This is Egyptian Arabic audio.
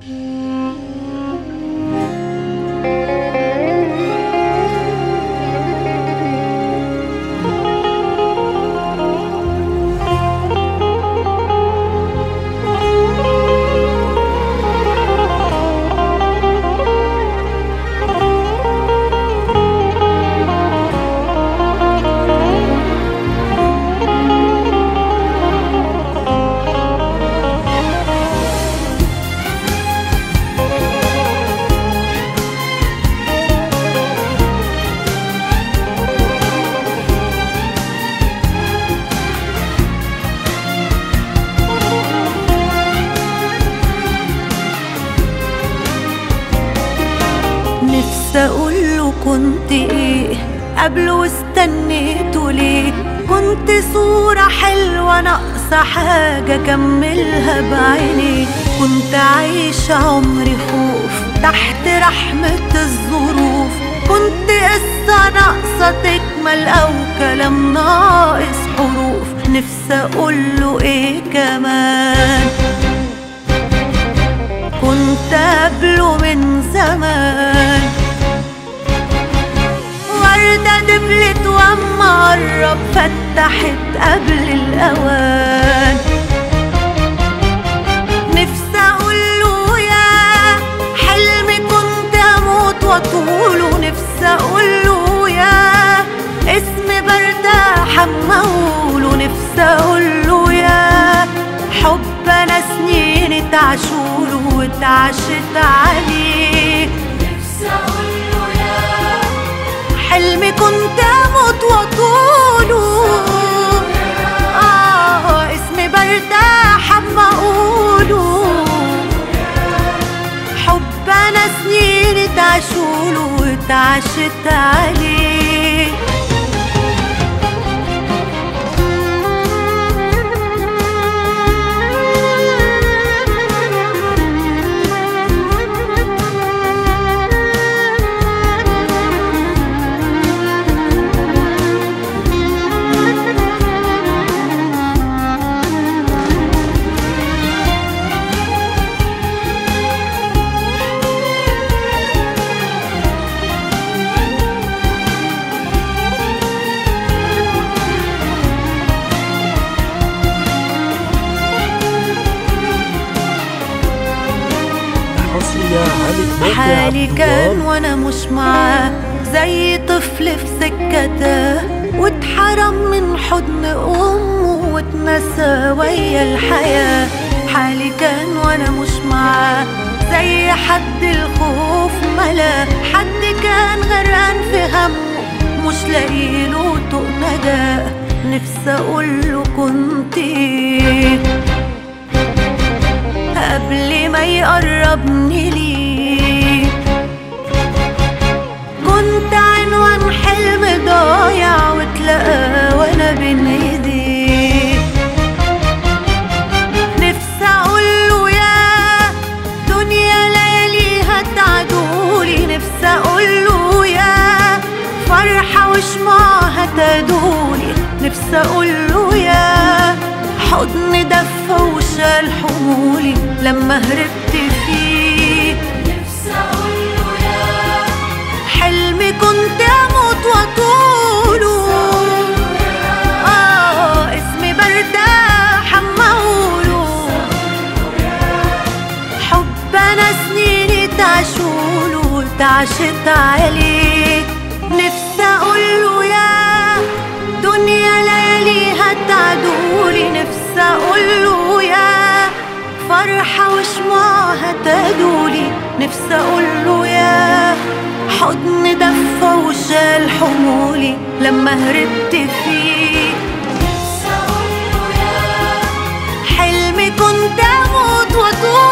نفسي اقوله كنت ايه قبله واستنيته ليه كنت صورة حلوة ناقصة حاجة كملها بعيني كنت عايشة عمري خوف تحت رحمة الظروف كنت قصة ناقصة تكمل أو كلام ناقص حروف نفسي أقوله إيه كمان كنت قبله من زمان وردة دبلت واما قرب فتحت قبل الأوان نفسي أقوله يا حلمي كنت أموت وأطوله نفسي أقوله يا اسم برتاح أما أقوله نفسي أقوله يا حب أنا سنين اتعشوله واتعشت عليه نفسي أقوله يا حلمي كنت اموت واطوله اه اسمي برتاح اما اقوله حب انا سنين اتعشوله واتعشت عليه حصرية على موقع حالي كان أبواب وانا مش معاه زي طفل في سكته واتحرم من حضن امه واتنسى ويا الحياة حالي كان وانا مش معاه زي حد الخوف ملا حد كان غرقان في همه مش لاقيله طوق نجاة نفسي اقوله كنت ايه قبل ما يقربني ليه كنت عنوان حلم ضايع واتلقى وانا بين ايديه نفسي اقوله يا دنيا لياليها تعدولي نفسي اقوله يا فرحة وشمعها تدولي نفسي اقوله يا حضن دفى وشال حمولي لما هربت فيه نفسي أقوله يا حلمي كنت اموت واطوله اه اسمي برتاح اما اقوله حب انا سنيني تعشوله وتعشت عليه نفسي اقوله يا دنيا لياليها تعدولي نفسي اقوله يا فرحة وشمعها تدولي نفسي اقوله يا حضن دفى وشال حمولي لما هربت فيه نفسي أقوله يا حلمي كنت اموت واطول